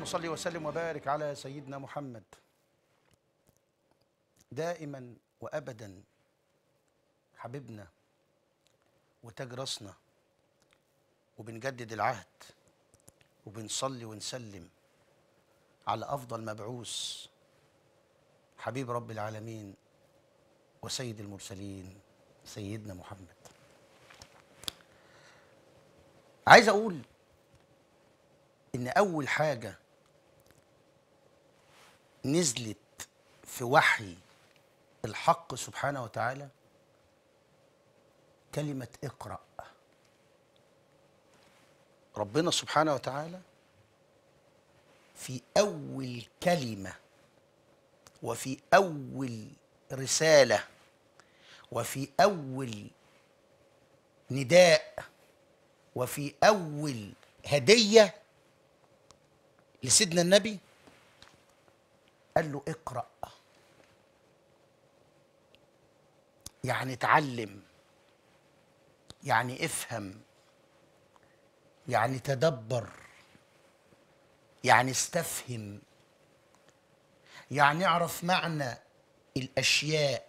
صل وسلم وبارك على سيدنا محمد دائما وابدا حبيبنا وتاج راسنا وبنجدد العهد وبنصلي ونسلم على افضل مبعوث حبيب رب العالمين وسيد المرسلين سيدنا محمد عايز اقول ان اول حاجه نزلت في وحي الحق سبحانه وتعالى كلمه اقرا ربنا سبحانه وتعالى في اول كلمه وفي اول رساله وفي اول نداء وفي اول هديه لسيدنا النبي قال له اقرا يعني اتعلم يعني افهم يعني تدبر يعني استفهم يعني اعرف معنى الاشياء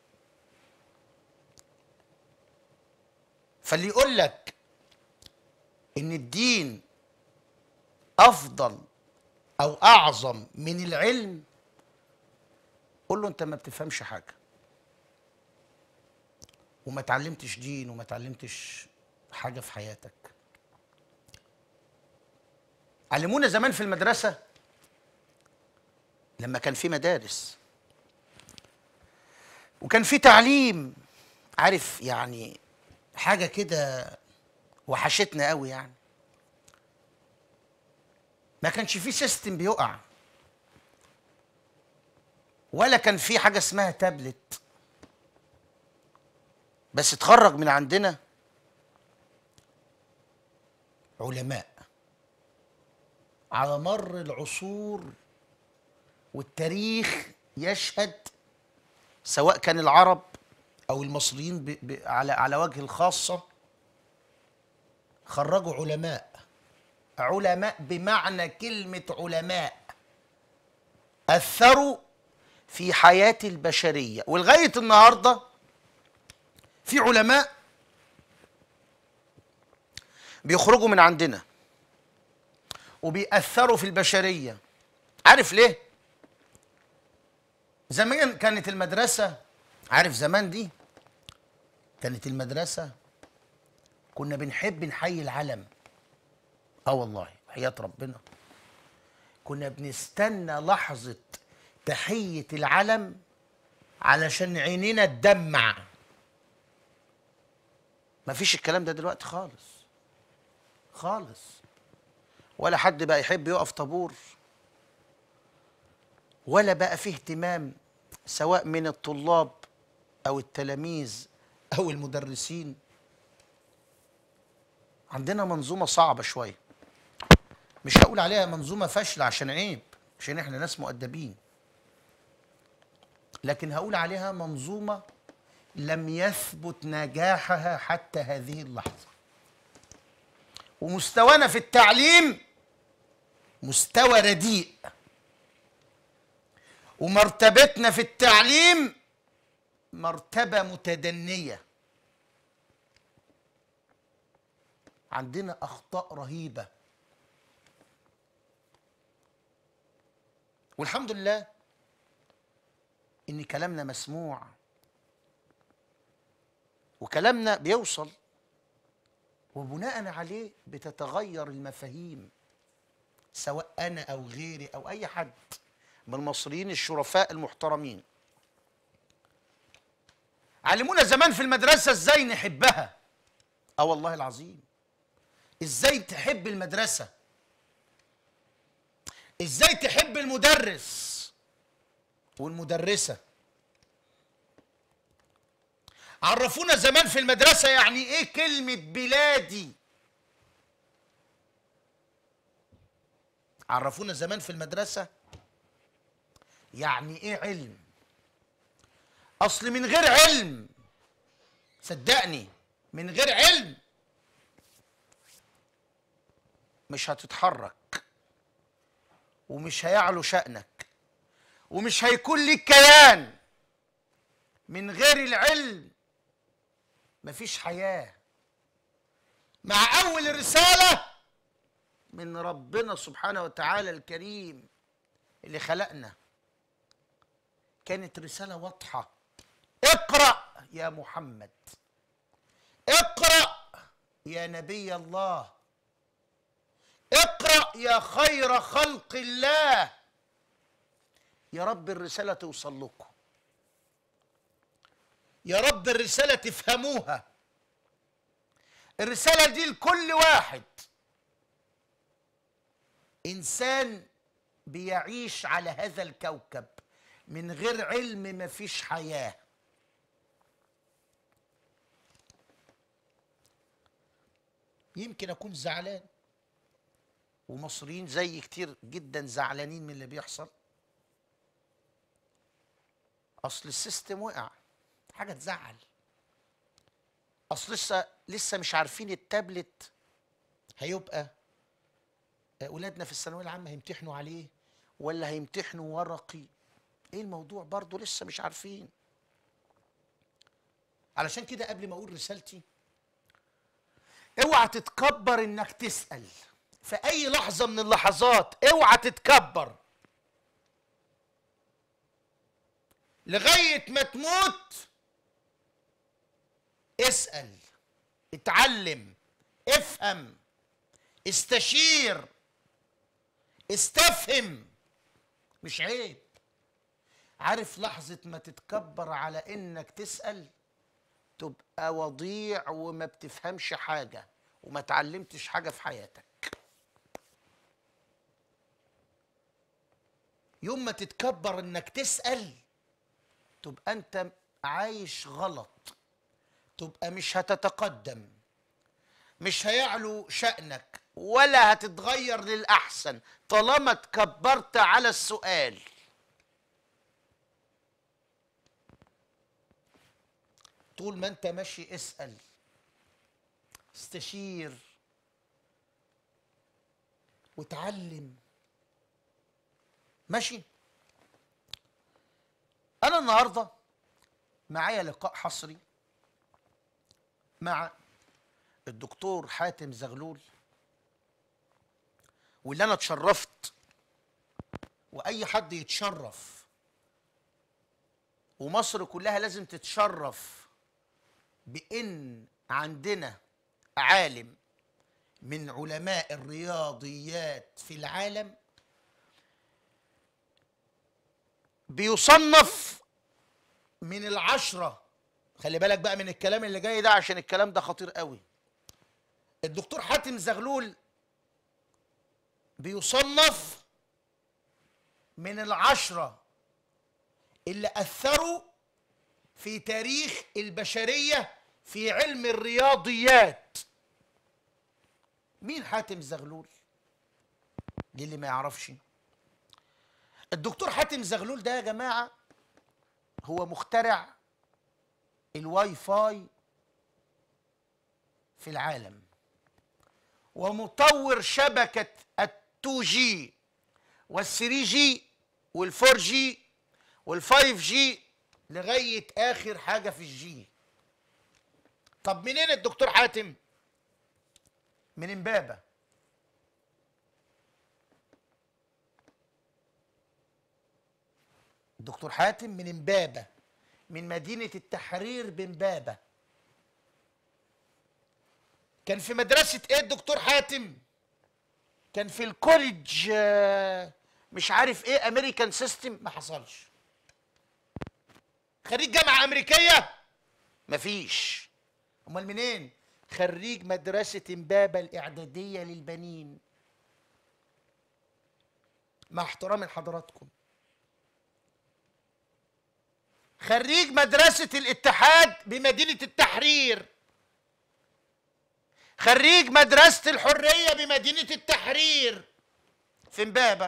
فاللي يقول لك ان الدين افضل او اعظم من العلم قول له انت ما بتفهمش حاجه وما اتعلمتش دين وما اتعلمتش حاجه في حياتك علمونا زمان في المدرسه لما كان في مدارس وكان في تعليم عارف يعني حاجه كده وحشتنا قوي يعني ما كانش في سيستم بيقع ولا كان في حاجه اسمها تابلت بس اتخرج من عندنا علماء على مر العصور والتاريخ يشهد سواء كان العرب او المصريين ب ب على على وجه الخاصه خرجوا علماء علماء بمعنى كلمه علماء اثروا في حياه البشريه ولغايه النهارده في علماء بيخرجوا من عندنا وبيأثروا في البشرية عارف ليه؟ زمان كانت المدرسة عارف زمان دي كانت المدرسة كنا بنحب نحيي العلم اه والله حياة ربنا كنا بنستنى لحظة تحية العلم علشان عينينا تدمع مفيش الكلام ده دلوقتي خالص خالص ولا حد بقى يحب يقف طابور ولا بقى فيه اهتمام سواء من الطلاب او التلاميذ او المدرسين عندنا منظومه صعبه شويه مش هقول عليها منظومه فاشله عشان عيب عشان احنا ناس مؤدبين لكن هقول عليها منظومه لم يثبت نجاحها حتى هذه اللحظه ومستوانا في التعليم مستوى رديء ومرتبتنا في التعليم مرتبه متدنيه عندنا اخطاء رهيبه والحمد لله ان كلامنا مسموع وكلامنا بيوصل وبناء عليه بتتغير المفاهيم سواء انا او غيري او اي حد من المصريين الشرفاء المحترمين علمونا زمان في المدرسه ازاي نحبها اه والله العظيم ازاي تحب المدرسه ازاي تحب المدرس والمدرسه عرفونا زمان في المدرسة يعني ايه كلمة بلادي عرفونا زمان في المدرسة يعني ايه علم اصل من غير علم صدقني من غير علم مش هتتحرك ومش هيعلو شأنك ومش هيكون لك كيان من غير العلم مفيش حياة مع أول رسالة من ربنا سبحانه وتعالى الكريم اللي خلقنا كانت رسالة واضحة اقرأ يا محمد اقرأ يا نبي الله اقرأ يا خير خلق الله يا رب الرسالة توصل لكم يا رب الرسالة تفهموها الرسالة دي لكل واحد إنسان بيعيش على هذا الكوكب من غير علم مفيش حياة يمكن أكون زعلان ومصريين زي كتير جدا زعلانين من اللي بيحصل أصل السيستم وقع حاجة تزعل أصل لسه لسه مش عارفين التابلت هيبقى أولادنا في الثانوية العامة هيمتحنوا عليه ولا هيمتحنوا ورقي ايه الموضوع برضه لسه مش عارفين علشان كده قبل ما اقول رسالتي اوعى تتكبر انك تسال في اي لحظه من اللحظات اوعى تتكبر لغايه ما تموت اسال اتعلم افهم استشير استفهم مش عيب عارف لحظة ما تتكبر على انك تسأل تبقى وضيع وما بتفهمش حاجة وما تعلمتش حاجة في حياتك يوم ما تتكبر انك تسأل تبقى انت عايش غلط تبقى مش هتتقدم مش هيعلو شأنك ولا هتتغير للأحسن طالما تكبرت على السؤال طول ما انت ماشي اسأل استشير وتعلم ماشي انا النهارده معايا لقاء حصري مع الدكتور حاتم زغلول واللي انا اتشرفت واي حد يتشرف ومصر كلها لازم تتشرف بان عندنا عالم من علماء الرياضيات في العالم بيصنف من العشرة خلي بالك بقى من الكلام اللي جاي ده عشان الكلام ده خطير قوي الدكتور حاتم زغلول بيصنف من العشرة اللي أثروا في تاريخ البشرية في علم الرياضيات مين حاتم زغلول للي ما يعرفش الدكتور حاتم زغلول ده يا جماعة هو مخترع الواي فاي في العالم ومطور شبكة التو جي والثري جي والفور جي والفايف جي لغاية آخر حاجة في الجي طب منين الدكتور حاتم؟ من امبابة الدكتور حاتم من امبابة من مدينة التحرير بامبابة كان في مدرسة ايه الدكتور حاتم؟ كان في الكوليدج آه، مش عارف ايه امريكان سيستم ما حصلش خريج جامعة أمريكية مفيش أمال منين؟ خريج مدرسة امبابة الإعدادية للبنين مع احترامي لحضراتكم خريج مدرسة الاتحاد بمدينة التحرير خريج مدرسة الحرية بمدينة التحرير في امبابة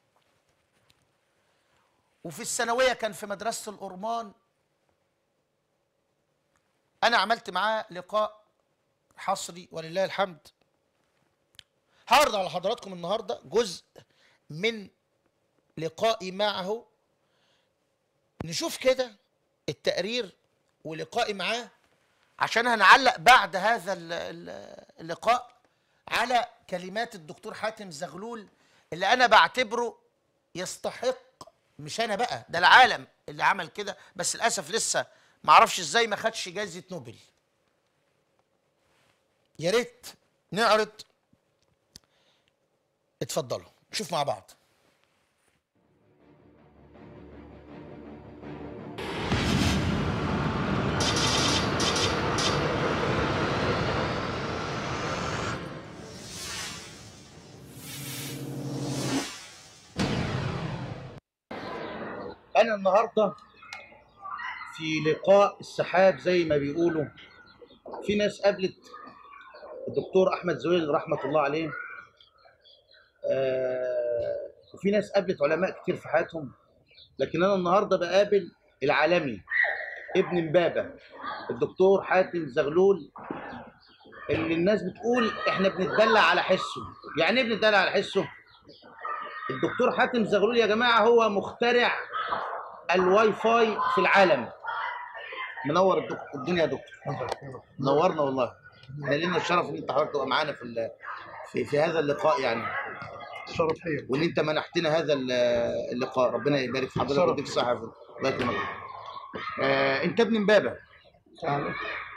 وفي الثانوية كان في مدرسة الأورمان أنا عملت معاه لقاء حصري ولله الحمد هعرض على حضراتكم النهاردة جزء من لقائي معه نشوف كده التقرير ولقائي معاه عشان هنعلق بعد هذا ال- ال- اللقاء على كلمات الدكتور حاتم زغلول اللي انا بعتبره يستحق مش انا بقى ده العالم اللي عمل كده بس للاسف لسه ما اعرفش ازاي ما خدش جائزه نوبل يا ريت نعرض اتفضلوا نشوف مع بعض انا النهارده في لقاء السحاب زي ما بيقولوا في ناس قابلت الدكتور احمد زويل رحمه الله عليه آه وفي ناس قابلت علماء كتير في حياتهم لكن انا النهارده بقابل العالمي ابن امبابه الدكتور حاتم زغلول اللي الناس بتقول احنا بنتدلع على حسه يعني ايه بنتدلع على حسه الدكتور حاتم زغلول يا جماعه هو مخترع الواي فاي في العالم منور الدك- الدنيا يا دكتور منورنا والله احنا لنا الشرف ان انت حضرتك تبقى معانا في ال- في في هذا اللقاء يعني شرف خير وان انت منحتنا هذا ال- اللقاء ربنا يبارك في حضرتك شرف. ويديك الصحه الله يكرمك آه انت ابن امبابه فعلا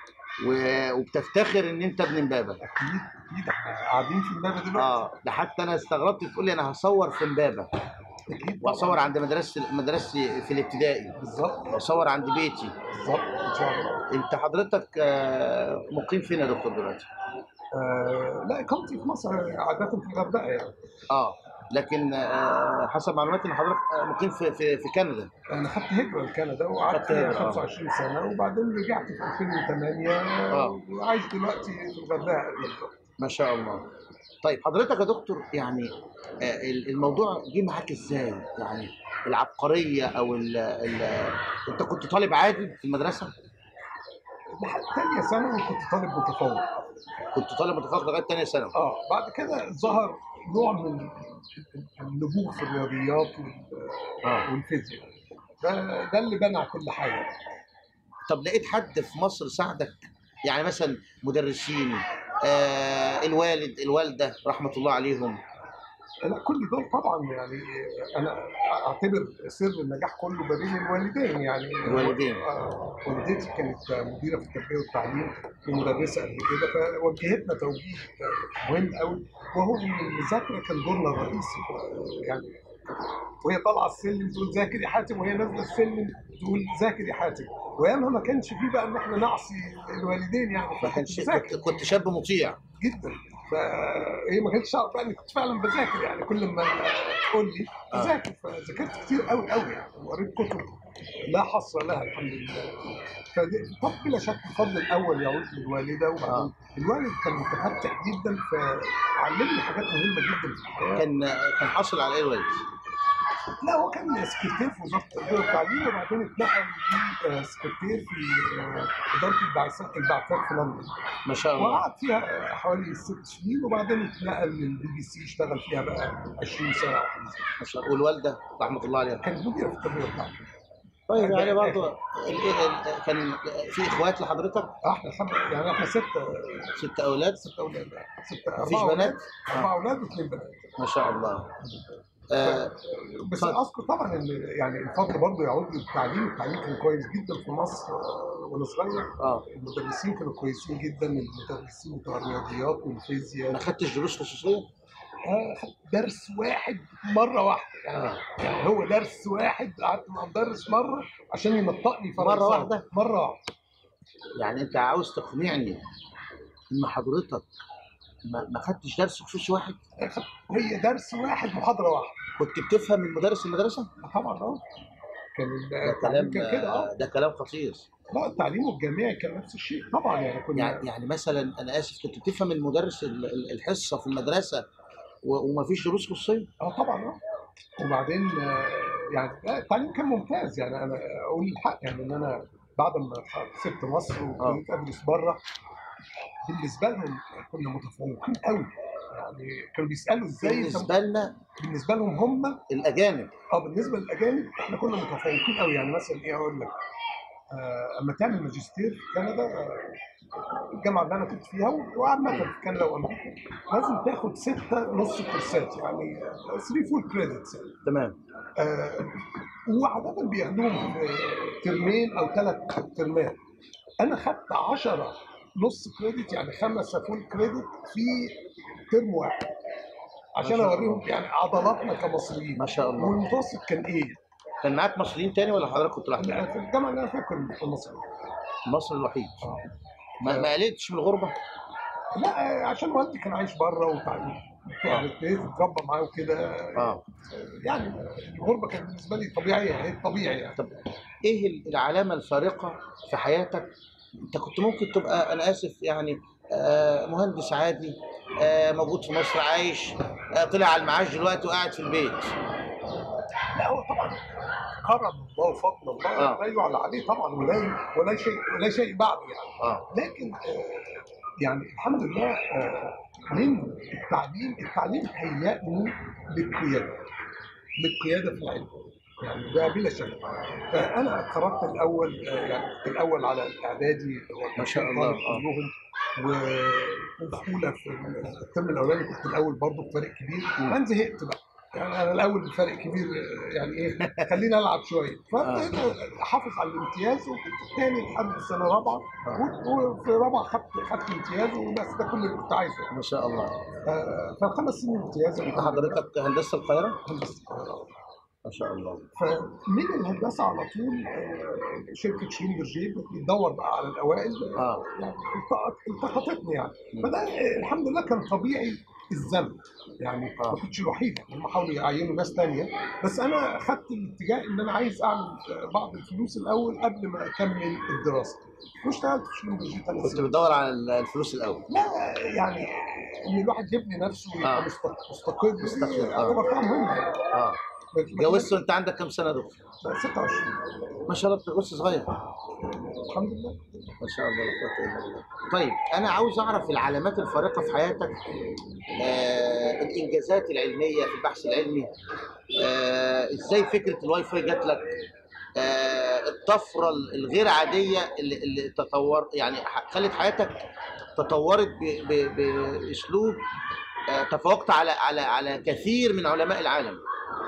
و- وبتفتخر ان انت ابن امبابه اكيد اكيد احنا قاعدين في امبابه دلوقتي اه ده حتى انا استغربت تقول لي انا هصور في امبابه اكيد واصور عند مدرسه مدرستي في الابتدائي بالظبط واصور عند بيتي بالظبط ان شاء الله انت حضرتك آه، مقيم فين يا دكتور دلوقتي؟ آه لا اقامتي في مصر عاده في الغردقه يعني اه لكن آه، حسب معلوماتي ان حضرتك آه، مقيم في في, في كندا انا خدت هجره لكندا وقعدت خدت هجرة، فيها آه. 25 سنه وبعدين رجعت في 2008 آه. وعايش دلوقتي في الغردقه بالظبط ما شاء الله طيب حضرتك يا دكتور يعني آه، ال- الموضوع جه معاك ازاي؟ يعني العبقريه او ال ال انت كنت طالب عادي في المدرسه؟ لحد ثانيه ثانوي كنت طالب متفوق كنت طالب متفوق لغايه ثانيه ثانوي اه بعد كده ظهر نوع من النبوغ في الرياضيات وال- اه والفيزياء ده ده اللي بنى كل حاجه طب لقيت حد في مصر ساعدك؟ يعني مثلا مدرسين آه الوالد الوالده رحمه الله عليهم لا كل دول طبعا يعني انا اعتبر سر النجاح كله ما بين الوالدين يعني الوالدين. آه، والدتي كانت مديره في التربيه والتعليم ومدرسه قبل كده فوجهتنا توجيه مهم قوي وهو ان المذاكره كان دورنا الرئيسي يعني وهي طالعه السلم تقول ذاكر يا حاتم وهي نازله السلم تقول ذاكر يا حاتم وايامها ما كانش فيه بقى ان احنا نعصي الوالدين يعني ما فكنت كانش بذاكر كنت, كنت شاب مطيع جدا فهي ما كانتش تعرف بقى اني كنت فعلا بذاكر يعني كل ما تقول لي آه. بذاكر فذاكرت كتير قوي قوي يعني وقريت كتب لا حصر لها الحمد لله فدي طب بلا شك الفضل الاول يعود للوالده وبعدين آه. الوالد كان متفتح جدا فعلمني حاجات مهمه جدا في الحياه كان كان حاصل على ايه الوالد؟ لا هو كان سكرتير في وزاره التربيه والتعليم وبعدين اتنقل لي سكرتير في آه، اداره البعثات البعثات في لندن ما شاء الله وقعد فيها حوالي ست سنين وبعدين اتنقل للبي بي سي اشتغل فيها بقى 20 سنه او حاجه زي كده. ما شاء الله والوالده رحمه الله عليها كانت مديره في التربيه والتعليم طيب يعني ده- برضه ال- ال- كان في اخوات لحضرتك احنا الحمد لله يعني احنا ست ست اولاد ست اولاد ست مفيش اربعه بنات؟ اولاد اربعه اولاد واثنين بنات ما شاء الله آه بس اتفضل. اذكر طبعا ان يعني الفضل برضه يعود للتعليم التعليم كان كويس جدا في مصر آه، وانا صغير اه المدرسين كانوا كويسين جدا المدرسين بتوع الرياضيات والفيزياء ما خدتش دروس خصوصيه؟ آه، خدت درس واحد مره واحده يعني آه. يعني هو درس واحد قعدت مع مدرس مره عشان ينطقني مرة فرنساوي. واحدة؟ مره واحده يعني انت عاوز تقنعني ان حضرتك ما, ما خدتش درس خصوصي واحد؟ هي درس واحد محاضره واحده كنت بتفهم من مدرس المدرسه؟ طبعا اه كان ال- ده التعليم كلام كان كده اه آه، ده كلام خطير لا التعليم الجامعي كان نفس الشيء طبعا يعني كنا يعني يعني مثلا انا اسف كنت بتفهم من مدرس ال- ال- الحصه في المدرسه و- ومفيش دروس خصوصيه؟ اه طبعا اه وبعدين آه، يعني لا، التعليم كان ممتاز يعني انا اقول الحق يعني ان انا بعد ما سبت مصر وابتديت ادرس بره بالنسبه لهم كنا متفوقين قوي يعني كانوا بيسالوا ازاي أنت- بالنسبه لنا بالنسبه لهم هم الاجانب اه بالنسبه للاجانب احنا كنا متفوقين قوي يعني مثلا ايه اقول لك آه اما تعمل ماجستير في كندا آه الجامعه اللي انا كنت فيها وعامه في كندا وامريكا لازم تاخد سته نص كورسات يعني 3 فول كريدتس يعني تمام آه وعاده بياخدوهم في ترمين او ثلاث ترمات انا خدت 10 نص كريدت يعني خمسه فول كريدت في ترم واحد عشان ما شاء اوريهم يعني عضلاتنا كمصريين ما شاء الله والمتوسط كان ايه؟ كان معاك مصريين تاني ولا حضرتك كنت لوحدك؟ أنا في الجامعه اللي انا فيها كنت في مصر مصر الوحيد آه. ما, ما قلقتش من الغربه؟ لا عشان والدي كان عايش بره وتعليم يعني ابتديت اتربى معاه وكده اه يعني الغربه كانت بالنسبه لي طبيعيه هي الطبيعي يعني طب ايه العلامه الفارقه في حياتك؟ انت كنت ممكن تبقى انا اسف يعني آه، مهندس عادي آه، موجود في مصر عايش آه، طلع على المعاش دلوقتي وقاعد في البيت لا هو طبعا كرم الله وفضل الله آه. لا يعلى عليه طبعا ولا ولا شيء ولا شيء بعد يعني اه لكن آه، يعني الحمد لله آه، من التعليم التعليم هيأني للقياده للقياده في العلم يعني ده بلا شك فانا خرجت الاول آه، يعني كنت الاول على الاعدادي ما شاء الله، آه. كلهم و- وفي اولى في الترم الاولاني كنت الاول برضه بفرق كبير بعدين زهقت بقى يعني انا الاول بفرق كبير آه، يعني ايه خليني العب شويه فابتديت احافظ على الامتياز وكنت الثاني لحد السنه الرابعه و- وفي رابعه خدت خدت امتياز وبس ده كل اللي كنت عايزه ما شاء الله آه، فخمس سنين امتياز انت حضرتك هندسه القاهره؟ هندسة القاهرة. ما شاء الله فمن الهندسه على طول آه، شركه شلومبر جيب بتدور بقى على الاوائل اه يعني التقط- التقطتني يعني فده آه، الحمد لله كان طبيعي الذنب يعني آه. ما كنتش الوحيد هم حاولوا يعينوا ناس تانية بس انا خدت الاتجاه ان انا عايز اعمل آه، بعض الفلوس الاول قبل ما اكمل الدراسه واشتغلت في شلومبر جيب ثلاث كنت سنين بتدور على الفلوس الاول لا يعني ان الواحد يبني نفسه ويبقى آه. مست- مستقل دي مستقل، آه. يعتبر حاجه مهمه يعني اه اتجوزت وانت عندك كام سنه دكتور؟ 26 ما شاء الله اتجوزت صغير الحمد لله ما شاء الله لا قوة إلا بالله. طيب انا عاوز اعرف العلامات الفارقه في حياتك آه الانجازات العلميه في البحث العلمي آه ازاي فكره الواي فاي جات لك آه الطفره الغير عاديه اللي, اللي تطور يعني ح- خلت حياتك تطورت ب- ب- باسلوب آه تفوقت على على على كثير من علماء العالم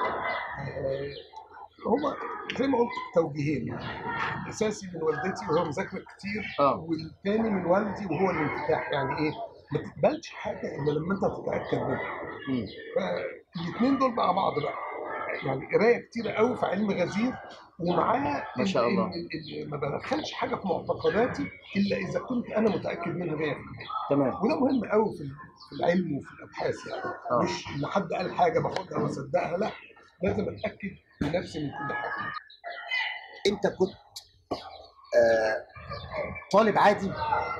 آه، هما زي ما قلت توجيهين اساسي من والدتي وهو مذاكره كتير اه والتاني من والدي وهو الانفتاح يعني ايه ما تقبلش حاجه الا لما انت تتاكد منها مم. فالاثنين دول مع بعض بقى يعني قرايه كتيره قوي في علم غزير ومعاه ما شاء إن- الله. إن- إن ما بدخلش حاجه في معتقداتي الا اذا كنت انا متاكد منها 100% تمام وده مهم قوي في في العلم وفي الابحاث يعني آه. مش ان حد قال حاجه باخدها واصدقها لا لازم اتاكد بنفسي من كل حاجه انت كنت آه طالب عادي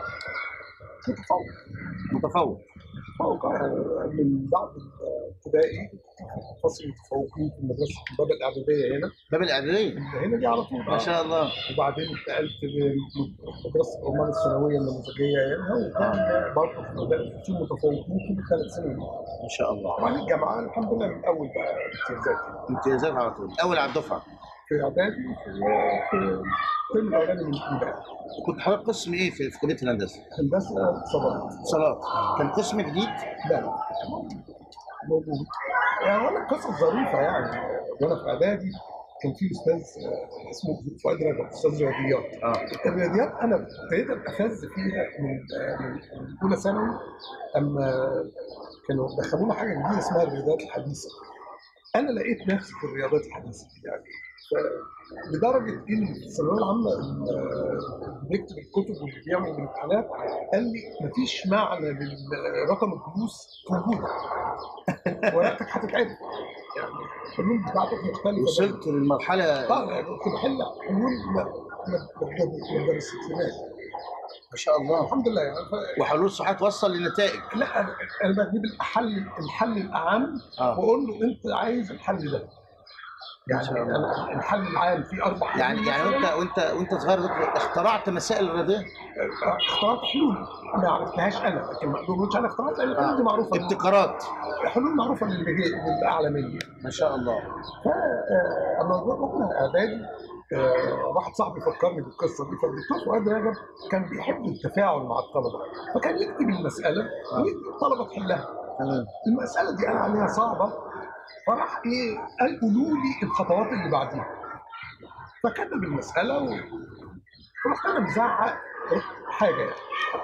متفوق متفوق متفوق يعني من بعد الابتدائي فصل متفوقين في مدرسه الباب الاعداديه هنا باب الاعداديه هنا دي على طول ما شاء الله وبعدين انتقلت لمدرسه الرمان الثانويه النموذجيه هنا وكان برضه في مدارس في متفوقين في ثلاث سنين ما شاء الله وبعدين الجامعه الحمد لله من اول بقى امتيازات امتيازات على طول اول على الدفعه في اعدادي في في الترم الاولاني من امبارح كنت حضرتك قسم ايه في, في كليه الهندسه؟ هندسه صباح اتصالات كان قسم جديد لا لا موجود يعني انا قصص ظريفه يعني وانا في اعدادي كان في استاذ آه، اسمه فؤاد رجب استاذ رياضيات اه الرياضيات انا ابتديت ابقى فاز فيها من آه، من من اولى ثانوي اما كانوا دخلونا حاجه جديده اسمها الرياضيات الحديثه انا لقيت نفسي في الرياضيات الحديثه دي يعني ف- لدرجه ان في الثانويه العامه اللي بيكتب الكتب واللي بيعمل الامتحانات قال لي مفيش معنى لرقم الفلوس موجوده ورقتك هتتعرف يعني الحلول بتاعتك مختلفه وصلت للمرحله طبعا يعني كنت بحل حلول ما ما ما درستناش ما شاء الله الحمد لله يعني ف... وحلول صحيح توصل لنتائج لا انا أنا بجيب الحل الحل الاعم اه واقول له انت عايز الحل ده يعني شاء الله. أنا الحل العام في اربع حلول يعني يعني مثلاً. وانت وانت وانت صغير يا دكتور اخترعت مسائل الرياضيه اخترعت حلول ما عرفتهاش انا لكن ما اقولش انا اخترعت لان الحلول دي معروفه ابتكارات حلول معروفه للي للي اعلى مني ما شاء الله فاما رحنا اعدادي آه، واحد صاحبي فكرني بالقصه دي فالدكتور فؤاد رجب كان بيحب التفاعل مع الطلبه فكان يكتب المساله ويدي الطلبه تحلها تمام المساله دي انا عليها صعبه فراح ايه قال قولوا لي الخطوات اللي بعديها فكتب المساله و... فرحت انا مزعق حاجه يعني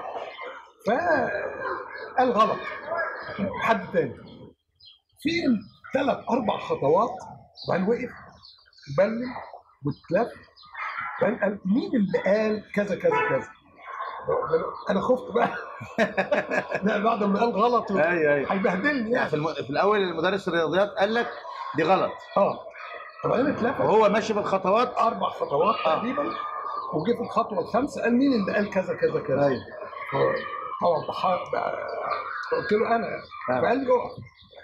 فقال غلط حد تاني في ثلاث اربع خطوات وبعدين وقف بلم واتلف بعدين قال مين اللي قال كذا كذا كذا انا خفت بقى لا بعد ما قال غلط ايوه ايوه هيبهدلني يعني يعني في, الم... في الاول المدرس الرياضيات قال لك دي غلط اه وبعدين اتلفت وهو ماشي بالخطوات اربع خطوات آه. تقريبا وجه في الخطوه الخامسه قال مين اللي قال كذا كذا كذا ايوه طبعا بحق قلت له انا آه. فقال لي اقف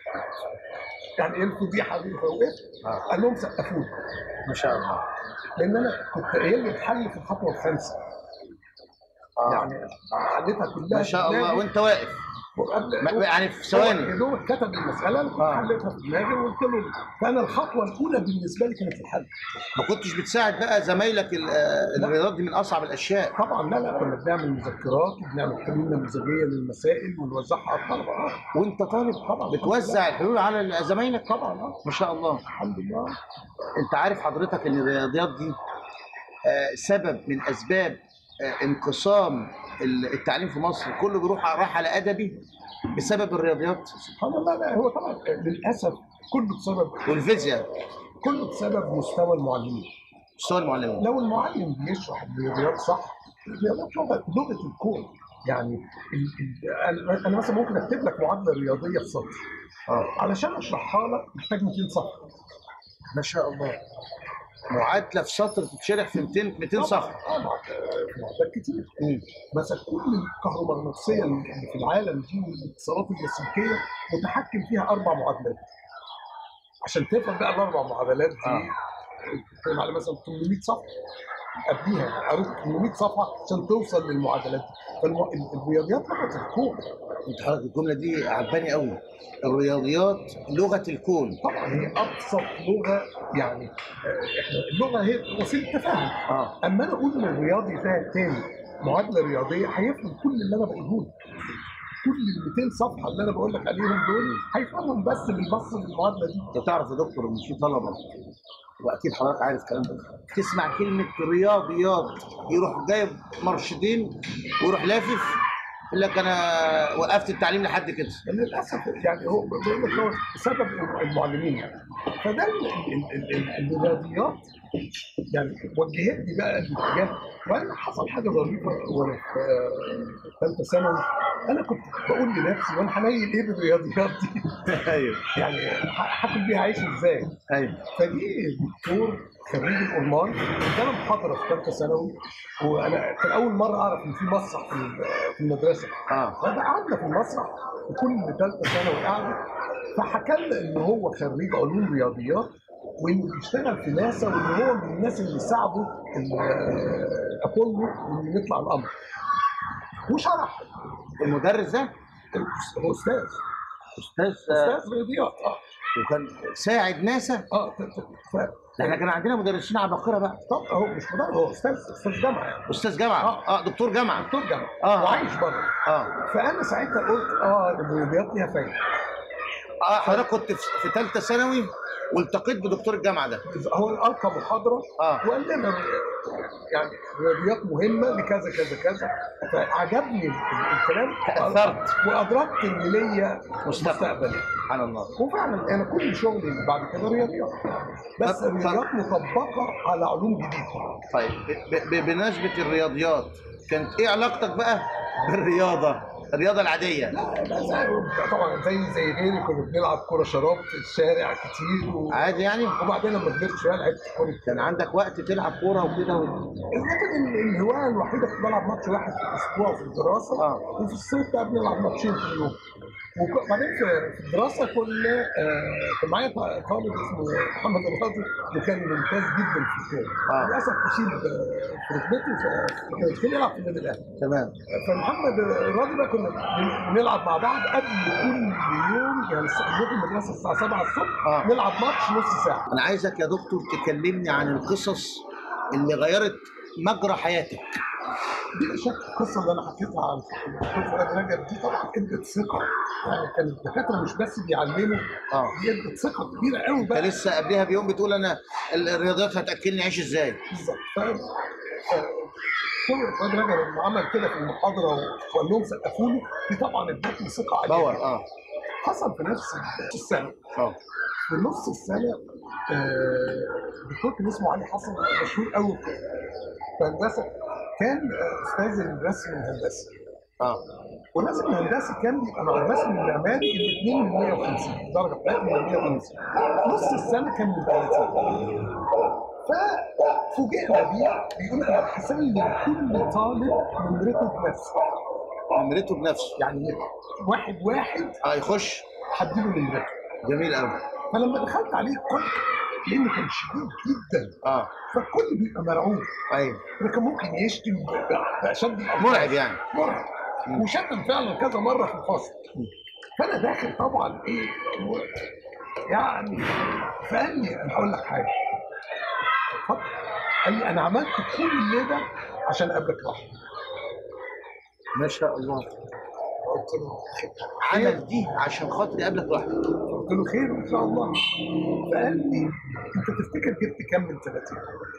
يعني ايه الفضيحه دي فوقفت آه. قال لهم سقفوني ما شاء الله لان انا كنت قايل له الحل في الخطوه الخامسه آه. يعني حليتها كلها ما شاء في الله دماغي. وانت واقف وقبل ما- يعني في هو ثواني يا دوب كتب المساله آه. حليتها في دماغي وقلت له فانا الخطوه الاولى بالنسبه لي كانت الحل ما كنتش بتساعد بقى زمايلك ال- آه، الرياضيات دي من اصعب الاشياء طبعا لا لا كنا بنعمل مذكرات وبنعمل حلول نموذجيه للمسائل ونوزعها على الطلبه اه وانت طالب طبعا بتوزع الحلول على زمايلك طبعا اه ما شاء الله الحمد لله انت عارف حضرتك ان الرياضيات دي آه، سبب من اسباب آه، انقسام ال- التعليم في مصر كله بيروح راح على ادبي بسبب الرياضيات سبحان الله لا هو طبعا للاسف كله بسبب والفيزياء كله بسبب مستوى المعلمين مستوى المعلمين لو المعلم بيشرح الرياضيات صح الرياضيات لغه لغه الكون يعني ال ال انا انا مثلا ممكن اكتب لك معادله رياضيه في سطر اه علشان اشرحها لك محتاج 200 صفحه ما شاء الله معادله في سطر تتشرح في 200 200 صفحه اه معادلات كتير مم. مثلا كل الكهرومغناطيسيه اللي في العالم دي والاتصالات اللاسلكيه متحكم فيها اربع معادلات عشان تفهم بقى الاربع معادلات دي آه. بتتكلم على مثلا 800 صفحه قبليها قريت 800 صفحه عشان توصل للمعادلات دي فالرياضيات لغه الكون انت حضرتك الجمله دي عجباني قوي الرياضيات لغه الكون طبعا هي ابسط لغه يعني آه، احنا اللغه هي وسيله تفاهم اه اما انا اقول للرياضي فاهم تاني معادله رياضيه هيفهم كل اللي انا بقوله له كل ال 200 صفحه اللي انا بقول لك عليهم دول هيفهمهم بس بالبص للمعادله دي انت تعرف يا دكتور ان في طلبه واكيد حضرتك عارف الكلام ده تسمع كلمه رياضيات يروح جايب مرشدين ويروح لافف يقول لك انا وقفت التعليم لحد كده للاسف يعني هو بقول لك هو بسبب المعلمين يعني فده ال- ال- ال- ال- الرياضيات يعني وجهتني بقى الاتجاه وانا حصل حاجه ظريفه وانا في آه، ثالثه ثانوي انا كنت بقول لنفسي وانا هنيل ايه بالرياضيات دي ايوه يعني ه- هاكل بيها عيش ازاي ايوه فجه دكتور خريج الأورمان ادانا محاضرة في ثالثة ثانوي وأنا كان أول مرة أعرف إن في مسرح في ال- في المدرسة اه فقعدنا في المسرح وكل ثالثة ثانوي قعدت فحكى لنا إن هو خريج علوم رياضيات وإنه بيشتغل في ناسا وإن هو من الناس اللي ساعدوا ال- أبولو إنه يطلع القمر وشرح المدرس ده هو أستاذ استاذ أستاذ رياضيات أه وكان ساعد ناسا أه ف- ف- ف- ده احنا كان عندنا مدرسين عباقره بقى طب هو مش مدرس هو أستاذ أستاذ جامعة يعني استاذ جامعه اه دكتور جامعه دكتور جامعة آه. وعايش بره اه فانا ساعتها قلت اه الرياضيات ليها فايده اه حضرتك كنت في في ثالثه ثانوي والتقيت بدكتور الجامعه ده هو القى محاضره اه وقال لنا يعني الرياضيات مهمه لكذا كذا كذا فعجبني ال- ال- الكلام تأثرت. وادركت ان ليا مستقبل. مستقبل سبحان الله وفعلا انا كل شغلي بعد كده رياضيات بس طب- الرياضيات مطبقه على علوم جديده طيب ب- ب- بمناسبه الرياضيات كانت ايه علاقتك بقى بالرياضه الرياضه العاديه لا بس طبعا زي زي غيري كنا بنلعب كوره شراب في الشارع كتير و... عادي يعني وبعدين لما كبرت شويه لعبت كوره كان عندك وقت تلعب كوره وكده و... لكن ال- الهوايه الوحيده كنت بلعب ماتش واحد في الاسبوع في الدراسه آه. وفي الصيف بقى بنلعب ماتشين في اليوم وبعدين في في الدراسه كنا آه، كان معايا ط- طالب اسمه محمد الراضي وكان ممتاز جدا في الكوره آه. للاسف اصيب آه، في ركبته فكان كان يلعب في النادي الاهلي تمام فمحمد الراضي ده كنا بن- بنلعب مع بعض قبل كل يوم يعني الصبح نروح المدرسه الساعه 7 الصبح آه. نلعب ماتش نص ساعه انا عايزك يا دكتور تكلمني عن القصص اللي غيرت مجرى حياتك بلا شك القصه اللي انا حكيتها عن الدكتور فؤاد رجب دي طبعا ادت ثقه يعني كان الدكاتره مش بس بيعلموا اه دي ادت ثقه كبيره قوي انت بقى لسه قبلها بيوم بتقول انا ال- الرياضيات هتاكلني عيش ازاي بالظبط فاهم دكتور فؤاد رجب لما عمل كده في المحاضره وقال لهم سقفوا له دي طبعا ادتني ثقه عاليه باور جداً. اه حصل في نفس السنه اه في نص السنه آه، دكتور كان اسمه علي حسن مشهور قوي في هندسه كان آه، استاذ الرسم الهندسي اه والرسم الهندسي كان بيبقى مع الرسم المعماري الاثنين من 150 درجه بتاعتهم من 150 نص السنه كان من 30 ففوجئنا بيه بيقول انا هسلم كل طالب نمرته بنفسه نمرته بنفسه يعني واحد واحد اه يخش هديله نمرته جميل قوي فلما دخلت عليه قلت لانه كان شديد جدا اه فالكل بيبقى مرعوب ايوه ده كان ممكن يشتم ب- ب- باشد الألفاظ. مرعب يعني مرعب وشتم فعلا كذا مره في الفصل فانا داخل طبعا ايه و- يعني فقال لي انا هقول لك حاجه اتفضل قال لي انا عملت كل ده عشان اقابلك لوحدك ما شاء الله قلت له خير عمل دي عشان خاطر يقابلك لوحدك قلت له خير ان شاء الله فقال لي انت تفتكر جبت كام من 30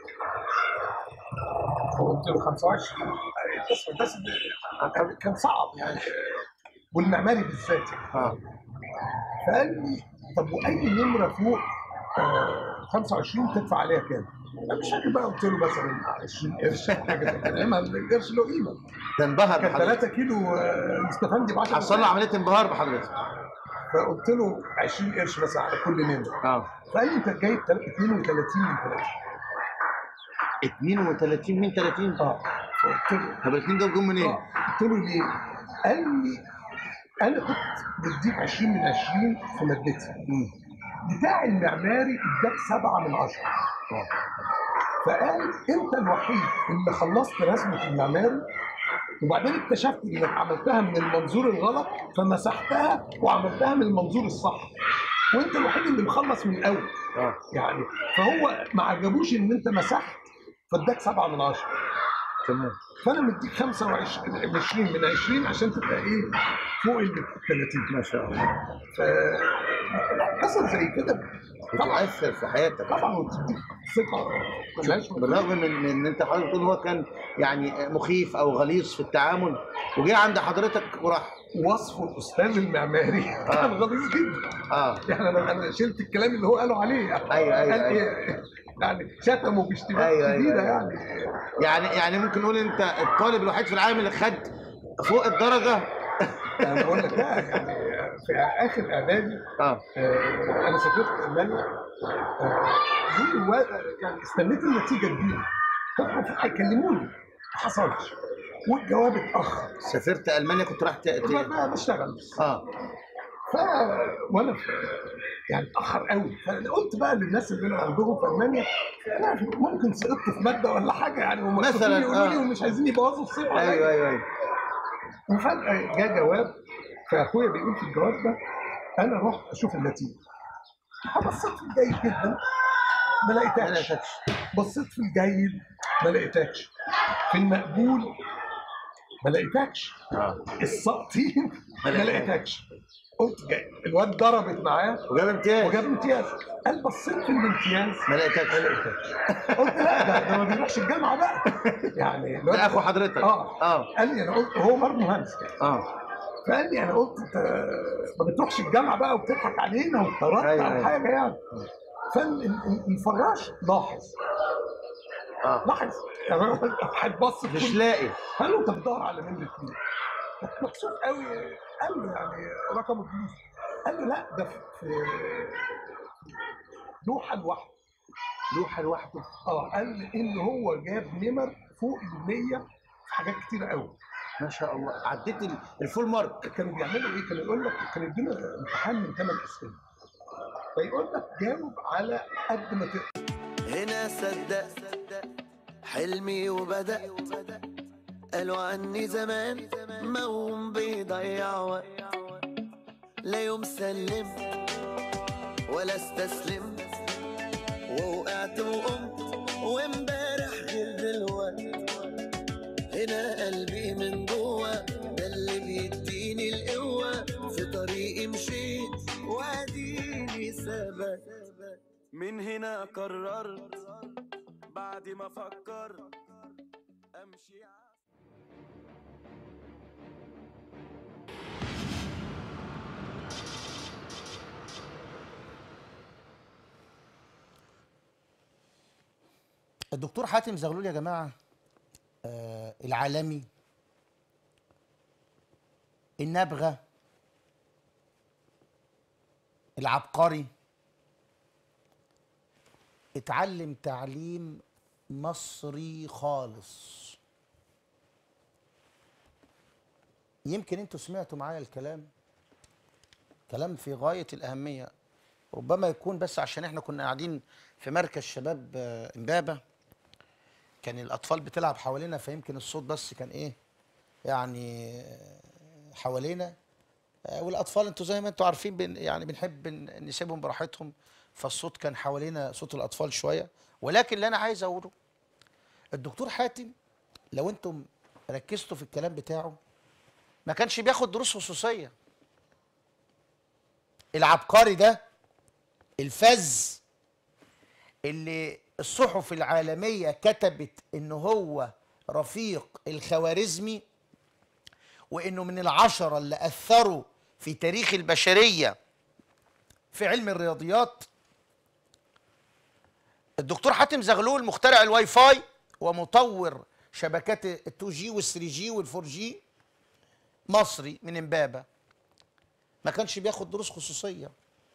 قلت له 25 القسم ده كان- كان صعب يعني والمعماري بالذات اه فقال لي طب واي نمره فوق آه 25 تدفع عليها كام؟ انا مش فاكر بقى قلت له مثلا 20 قرش حاجه زي كده ايامها القرش له قيمه ده انبهر كان بحضرتك 3 كيلو آه، مستفندي ب 10 حصل له عمليه انبهار بحضرتك فقلت له 20 قرش مثلا على كل نمره اه فقال لي انت جايب 32 من 30 32 من 30 اه فقلت له طب الاثنين دول جم منين؟ اه قلت له ليه؟ قال لي انا كنت بديك 20 من 20 في مادتي مم. بتاع المعماري اداك 7 من 10 آه. فقال انت الوحيد اللي خلصت رسمه المعماري وبعدين اكتشفت انك عملتها من المنظور الغلط فمسحتها وعملتها من المنظور الصح وانت الوحيد اللي مخلص من الاول اه يعني فهو ما عجبوش ان انت مسحت فاداك 7 من 10 تمام فانا مديك 25 20 من 20 عشان تبقى ايه فوق ال 30 ما شاء الله فقصص زي كده طبعا بتؤثر في حياتك طبعا وتديك ثقه ملهاش مثيل. بالرغم من من ان انت حضرتك بتقول هو كان يعني مخيف او غليظ في التعامل وجه عند حضرتك وراح وصفه الاستاذ المعماري كان غليظ جدا اه يعني انا انا شلت الكلام اللي هو قاله عليه يعني أيوة، أيوة، قال أيوة. إيه؟ يعني شتمه باشتمال أيوة، أيوة، شديده أيوة. يعني يعني يعني ممكن نقول انت الطالب الوحيد في العالم اللي خد فوق الدرجه انا بقول لك لا يعني في اخر اعدادي اه آه، انا سافرت المانيا آه، دي الوا- يعني استنيت النتيجه تجيلي كانوا هيكلموني ما حصلش والجواب اتاخر سافرت المانيا كنت رايح ت- ما- ت- ما بشتغل اه ف وانا في يعني اتاخر قوي فانا قلت بقى للناس اللي عندهم في المانيا انا ممكن سقطت في ماده ولا حاجه يعني هم مثلاً، يقولوا لي آه. ومش عايزين يبوظوا الصيف عليا. ايوه ايوه ايوه وفجاه جاء جواب فاخويا بيقول في الجواب ده انا رحت اشوف النتيجه فبصيت في الجيد جدا ما ما لقيتكش لقيتكش بصيت في الجيد ما لقيتكش في المقبول ما لقيتكش اه الساقطين ما ما لقيتكش. لقيتكش قلت جاي الواد ضربت معاه وجاب امتياز وجاب امتياز قال بصيت في الامتياز ما لقيتكش ما لقيتكش قلت لا ده, ده ما بيروحش الجامعه بقى يعني الواد ده اخو حضرتك اه اه قال لي انا قلت هو برضه مهندس اه فقال لي انا قلت انت ما بتروحش الجامعه بقى وبتضحك علينا واتطردت أيوة، او أيوة. حاجه يعني فالفراش لاحظ اه لاحظ يعني هتبص في مش كل- لاقي قال له انت بتدور على مين الاثنين مكسوف قوي قال له يعني رقم الفلوس قال له لا ده في في لوحه لوحده لوحه لوحده اه قال لي ان هو جاب نمر فوق ال 100 في حاجات كتيره قوي ما شاء الله عديت ال- الفول مارك كانوا بيعملوا ايه؟ كانوا يقول لك كان يدينا امتحان من ثمان اسئله فيقول لك جاوب على قد ما تقدر هنا صدق حلمي وبدأ قالوا عني زمان موم بيضيع وقت لا يوم سلمت ولا استسلمت ووقعت وقمت وامبارح غير دلوقت هنا قلبي من جوه ده اللي بيديني القوة في طريقي مشيت واديني ثبت من هنا قررت بعد ما فكرت امشي ع- الدكتور حاتم زغلول يا جماعه آه العالمي النابغه العبقري اتعلم تعليم مصري خالص يمكن انتوا سمعتوا معايا الكلام كلام في غايه الاهميه ربما يكون بس عشان احنا كنا قاعدين في مركز شباب آه، امبابه كان الاطفال بتلعب حوالينا فيمكن الصوت بس كان ايه يعني آه، حوالينا آه، والاطفال انتوا زي ما انتوا عارفين بن يعني بنحب بن- نسيبهم براحتهم فالصوت كان حوالينا صوت الاطفال شويه ولكن اللي انا عايز اقوله الدكتور حاتم لو انتم ركزتوا في الكلام بتاعه ما كانش بياخد دروس خصوصيه العبقري ده الفز اللي الصحف العالمية كتبت انه هو رفيق الخوارزمي وانه من العشرة اللي اثروا في تاريخ البشرية في علم الرياضيات الدكتور حاتم زغلول مخترع الواي فاي ومطور شبكات ال 2 جي وال 3 جي وال 4 جي مصري من امبابه ما كانش بياخد دروس خصوصيه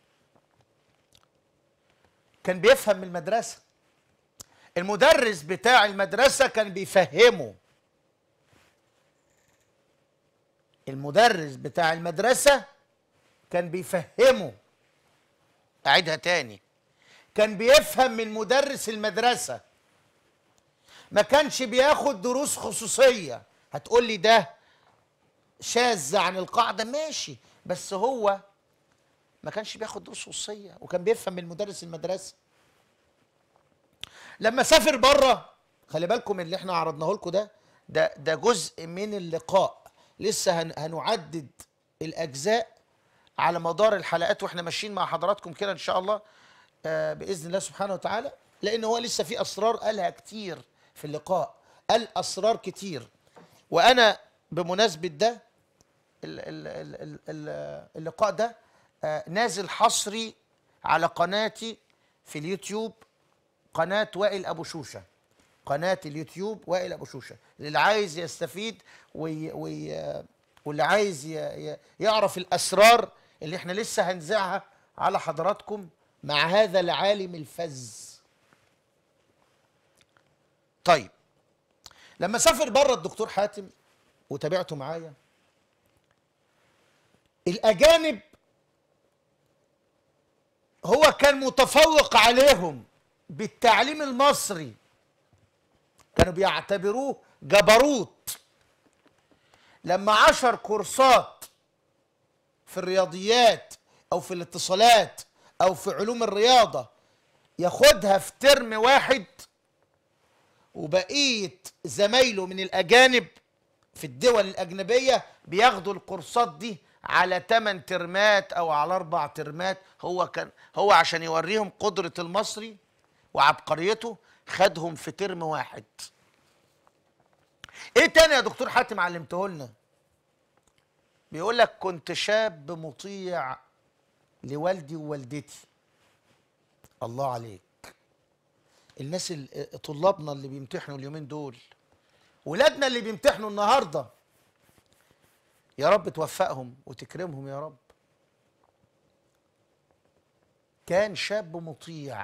كان بيفهم من المدرسه المدرس بتاع المدرسه كان بيفهمه المدرس بتاع المدرسه كان بيفهمه اعيدها تاني كان بيفهم من مدرس المدرسه ما كانش بياخد دروس خصوصيه هتقول لي ده شاذ عن القاعده ماشي بس هو ما كانش بياخد دروس خصوصيه وكان بيفهم من مدرس المدرسه لما سافر بره خلي بالكم من اللي احنا عرضناه لكم ده ده ده جزء من اللقاء لسه هن هنعدد الاجزاء على مدار الحلقات واحنا ماشيين مع حضراتكم كده ان شاء الله آه باذن الله سبحانه وتعالى لان هو لسه في اسرار قالها كتير في اللقاء قال اسرار كتير وانا بمناسبه ده ال- ال- ال- ال- ال- اللقاء ده آه، نازل حصري على قناتي في اليوتيوب قناة وائل أبو شوشة قناة اليوتيوب وائل أبو شوشة اللي عايز يستفيد وي وي واللي عايز ي ي يعرف الأسرار اللي احنا لسه هنذاعها على حضراتكم مع هذا العالم الفذ طيب لما سافر بره الدكتور حاتم وتابعته معايا الأجانب هو كان متفوق عليهم بالتعليم المصري كانوا بيعتبروه جبروت لما عشر كورسات في الرياضيات او في الاتصالات او في علوم الرياضة ياخدها في ترم واحد وبقية زمايله من الأجانب في الدول الأجنبية بياخدوا الكورسات دي على 8 ترمات أو على أربع ترمات هو كان هو عشان يوريهم قدرة المصري وعبقريته خدهم في ترم واحد ايه تاني يا دكتور حاتم علمته لنا بيقول لك كنت شاب مطيع لوالدي ووالدتي الله عليك الناس ال- طلابنا اللي بيمتحنوا اليومين دول ولادنا اللي بيمتحنوا النهارده يا رب توفقهم وتكرمهم يا رب كان شاب مطيع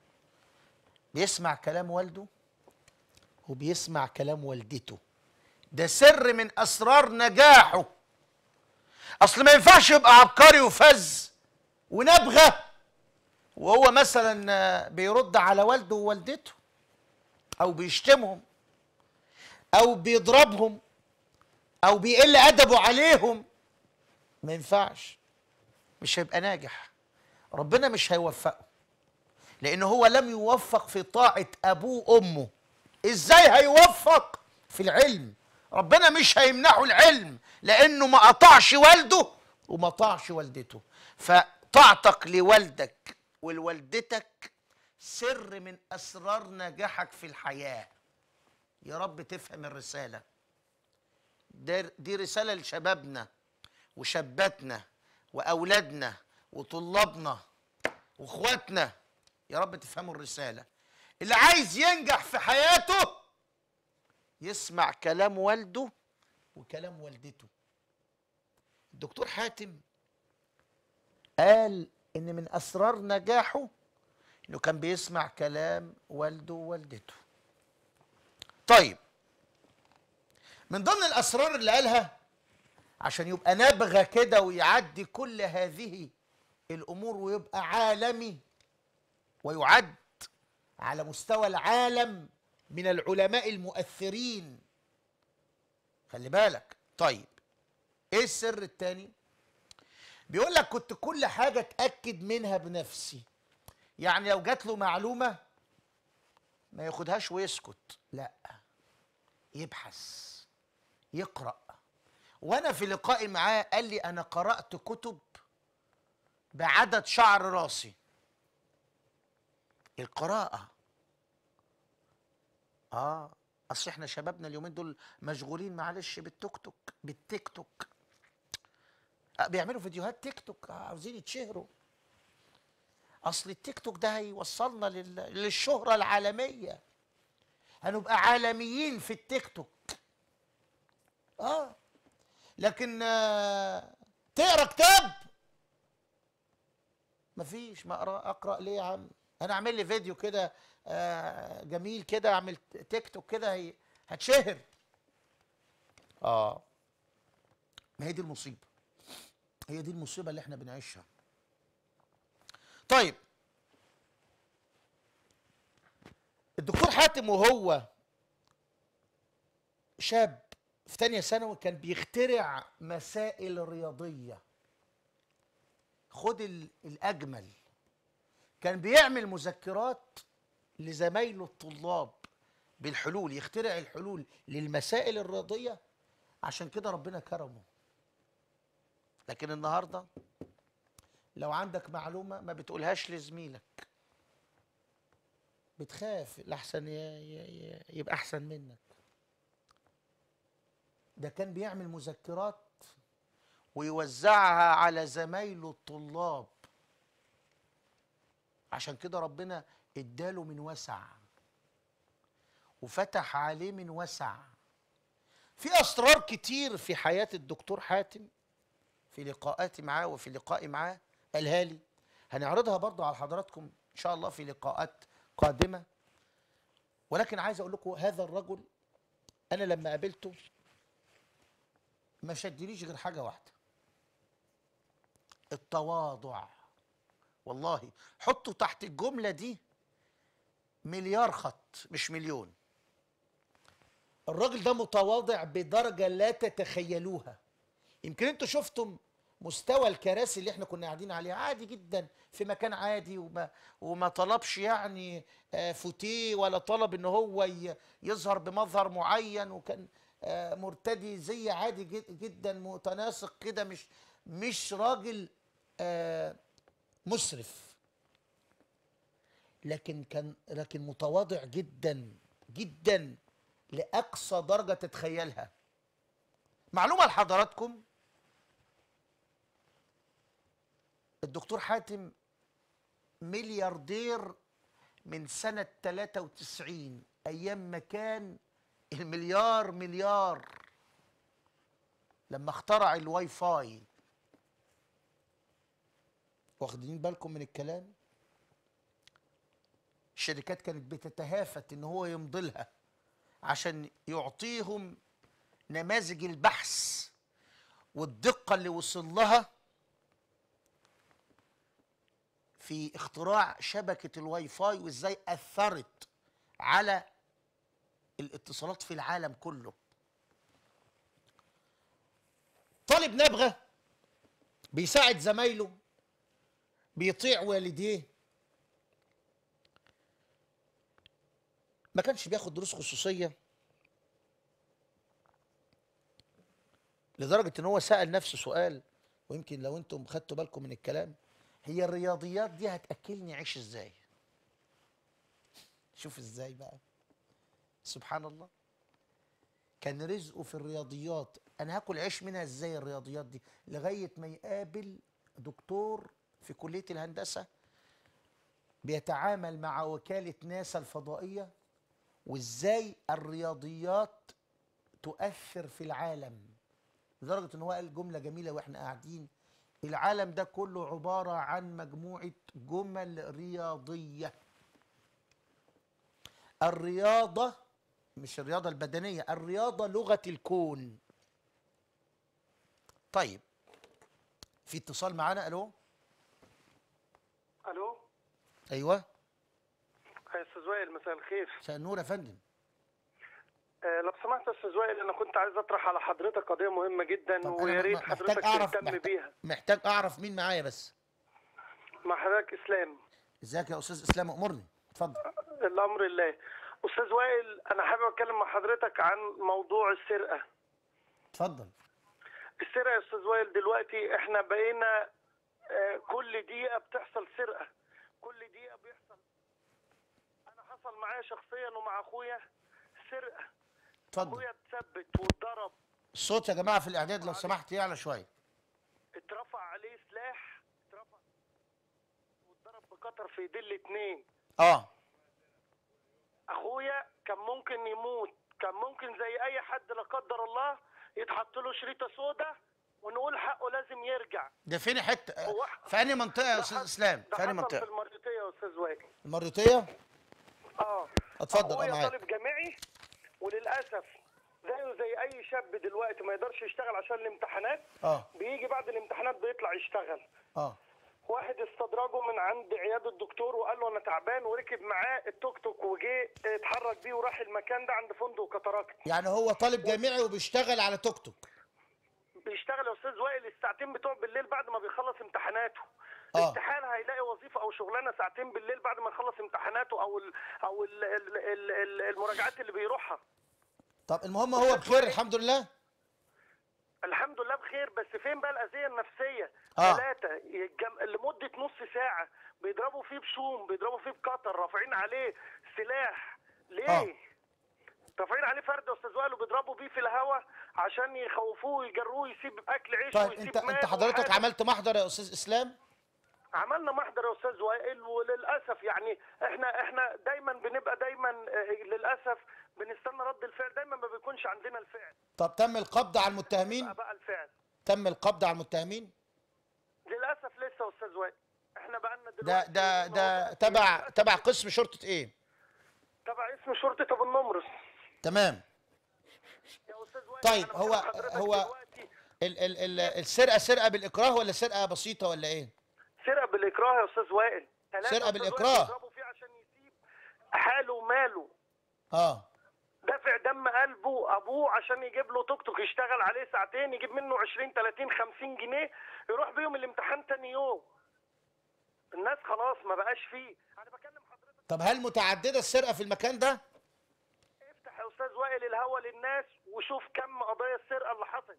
بيسمع كلام والده وبيسمع كلام والدته ده سر من اسرار نجاحه اصل ما ينفعش يبقى عبقري وفز ونبغه وهو مثلا آه، بيرد على والده ووالدته او بيشتمهم او بيضربهم او بيقل ادبه عليهم ما ينفعش مش هيبقى ناجح ربنا مش هيوفقه لان هو لم يوفق في طاعه ابوه وامه ازاي هيوفق في العلم ربنا مش هيمنحه العلم لانه ما قطعش والده وما طاعش والدته فطاعتك لوالدك ولوالدتك سر من اسرار نجاحك في الحياه يا رب تفهم الرساله ده- دي رساله لشبابنا وشاباتنا واولادنا وطلابنا واخواتنا يا رب تفهموا الرساله اللي عايز ينجح في حياته يسمع كلام والده وكلام والدته الدكتور حاتم قال ان من اسرار نجاحه انه كان بيسمع كلام والده ووالدته طيب من ضمن الاسرار اللي قالها عشان يبقى نابغه كده ويعدي كل هذه الامور ويبقى عالمي ويعد على مستوى العالم من العلماء المؤثرين خلي بالك طيب ايه السر التاني بيقول لك كنت كل حاجه اتاكد منها بنفسي يعني لو جات له معلومه ما ياخدهاش ويسكت لا يبحث يقرا وانا في لقائي معاه قال لي انا قرات كتب بعدد شعر راسي القراءه اه اصل احنا شبابنا اليومين دول مشغولين معلش بالتوك توك بالتيك توك آه، بيعملوا فيديوهات تيك توك آه، عاوزين يتشهروا اصل التيك توك ده هيوصلنا لل... للشهرة العالمية هنبقى عالميين في التيك توك اه لكن آه تقرا كتاب مفيش ما اقرا اقرا ليه يا عم انا اعمل لي فيديو كده آه جميل كده اعمل تيك توك كده هي- هتشهر اه ما هي دي المصيبه هي دي المصيبه اللي احنا بنعيشها طيب الدكتور حاتم وهو شاب في تانية ثانوي كان بيخترع مسائل رياضية خد ال- الأجمل كان بيعمل مذكرات لزمايله الطلاب بالحلول يخترع الحلول للمسائل الرياضية عشان كده ربنا كرمه لكن النهارده لو عندك معلومة ما بتقولهاش لزميلك بتخاف لحسن ي- ي- ي- يبقى أحسن منك ده كان بيعمل مذكرات ويوزعها على زمايله الطلاب عشان كده ربنا اداله من وسع وفتح عليه من وسع في اسرار كتير في حياه الدكتور حاتم في لقاءاتي معاه وفي لقائي معاه قالها لي هنعرضها برضو على حضراتكم ان شاء الله في لقاءات قادمه ولكن عايز اقول لكم هذا الرجل انا لما قابلته ما شدنيش غير حاجه واحده التواضع والله حطوا تحت الجمله دي مليار خط مش مليون الراجل ده متواضع بدرجه لا تتخيلوها يمكن انتوا شفتم مستوى الكراسي اللي احنا كنا قاعدين عليها عادي جدا في مكان عادي وما وما طلبش يعني آه، فوتيه ولا طلب ان هو ي- يظهر بمظهر معين وكان آه، مرتدي زي عادي جد- جدا متناسق كده مش مش راجل آه، مسرف لكن كان لكن متواضع جدا جدا لاقصى درجه تتخيلها معلومه لحضراتكم الدكتور حاتم ملياردير من سنة 93 أيام ما كان المليار مليار لما اخترع الواي فاي واخدين بالكم من الكلام الشركات كانت بتتهافت ان هو يمضي لها عشان يعطيهم نماذج البحث والدقة اللي وصل لها في اختراع شبكة الواي فاي وازاي أثرت على الاتصالات في العالم كله طالب نبغة بيساعد زمايله بيطيع والديه ما كانش بياخد دروس خصوصية لدرجة ان هو سأل نفسه سؤال ويمكن لو انتم خدتوا بالكم من الكلام هي الرياضيات دي هتأكلني عيش ازاي شوف ازاي بقى سبحان الله كان رزقه في الرياضيات انا هاكل عيش منها ازاي الرياضيات دي لغايه ما يقابل دكتور في كليه الهندسه بيتعامل مع وكاله ناسا الفضائيه وازاي الرياضيات تؤثر في العالم لدرجه ان هو قال جمله جميله واحنا قاعدين العالم ده كله عباره عن مجموعه جمل رياضيه الرياضه مش الرياضة البدنية الرياضة لغة الكون طيب في اتصال معانا الو الو ايوه يا استاذ وائل مساء الخير مساء النور يا فندم آه لو سمحت يا استاذ وائل انا كنت عايز اطرح على حضرتك قضيه مهمه جدا طب ويا أنا ريت م- محتاج حضرتك اعرف تهتم محتاج, بيها محتاج اعرف مين معايا بس مع حضرتك اسلام ازيك يا استاذ اسلام امرني اتفضل الامر الله استاذ وائل انا حابب اتكلم مع حضرتك عن موضوع السرقه اتفضل السرقه يا استاذ وائل دلوقتي احنا بقينا آه، كل دقيقه بتحصل سرقه كل دقيقه بيحصل انا حصل معايا شخصيا ومع اخويا سرقه اتفضل اخويا اتثبت واتضرب الصوت يا جماعة في الاعداد لو سمحت يعلى شوية اترفع عليه سلاح اترفع واتضرب بقطر في ايديه الاتنين اه اخويا كان ممكن يموت كان ممكن زي اي حد لا قدر الله يتحط له شريطه سودا ونقول حقه لازم يرجع ده فين حتة هو- في انهي منطقة يا ده استاذ حص- اسلام ده في انهي حصل في منطقة المريوطيه يا استاذ وائل المريوطية اه اتفضل، اخويا أنا معاك. طالب جامعي وللاسف زيه زي اي شاب دلوقتي ما يقدرش يشتغل عشان الامتحانات اه بيجي بعد الامتحانات بيطلع يشتغل اه واحد استدرجه من عند عياده الدكتور وقال له انا تعبان وركب معاه التوك توك وجه اتحرك بيه وراح المكان ده عند فندق كتراكتي يعني هو طالب جامعي وبيشتغل على توك توك بيشتغل يا استاذ وائل الساعتين بتوع بالليل بعد ما بيخلص امتحاناته آه. استحاله هيلاقي وظيفه او شغلانه ساعتين بالليل بعد ما يخلص امتحاناته او ال او ال ال ال ال المراجعات اللي بيروحها طب المهم هو بخير الحمد لله الحمد لله بخير بس فين بقى الاذيه النفسيه آه. ثلاثه يتجم... لمده نص ساعه بيضربوا فيه بشوم بيضربوا فيه بقطر رافعين عليه سلاح ليه آه. رافعين عليه فرد يا استاذ وائل وبيضربوا بيه في الهواء عشان يخوفوه ويجروه يسيب اكل عيش طيب ويسيب انت انت مال حضرتك وحاجة. عملت محضر يا استاذ اسلام عملنا محضر يا استاذ وائل وللاسف يعني احنا احنا دايما بنبقى دايما آه، للاسف بنستنى رد الفعل دايما ما بيكونش عندنا الفعل طب تم القبض على المتهمين بقى, بقى الفعل تم القبض على المتهمين للاسف لسه يا استاذ وائل احنا بقى لنا ده دلوقتي ده ده موضوع- تبع تبع قسم شرطة ايه تبع اسم شرطه ابو النمرس تمام يا استاذ وائل طيب، أنا هو- بكلم حضرتك هو- دلوقتي ال ال ال السرقة سرقة بالإكراه ولا سرقة بسيطة ولا ايه سرقه بالاكراه يا استاذ وائل ثلاثة سرقة يا أستاذ بالإكراه. وائل بيضربوا فيه عشان يسيب حاله وماله اه دافع دم قلبه ابوه عشان يجيب له توك توك يشتغل عليه ساعتين يجيب منه 20 30 50 جنيه يروح بيهم الامتحان تاني يوم الناس خلاص ما بقاش فيه انا بكلم حضرتك طب هل متعددة السرقة في المكان ده افتح يا استاذ وائل الهوا للناس وشوف كم قضايا السرقه اللي حصلت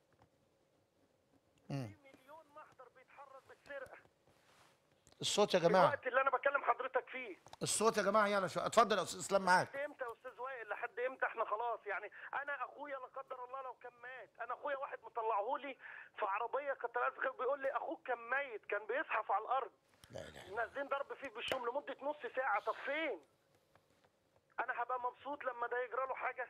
مم. في مليون محضر بيتحرك بالسرقه الصوت يا في جماعة الوقت اللي انا بكلم حضرتك فيه الصوت يا جماعة يلا شو اتفضل يا استاذ اسلام معاك لحد امتى يا استاذ وائل لحد امتى احنا خلاص يعني انا اخويا لا قدر الله لو كان مات انا اخويا واحد مطلعه لي في عربيه كنت لازم بيقول لي اخوك كان ميت كان بيزحف على الارض لا اله نازلين ضرب فيه بالشوم لمده نص ساعه طب فين انا هبقى مبسوط لما ده يجرى له حاجه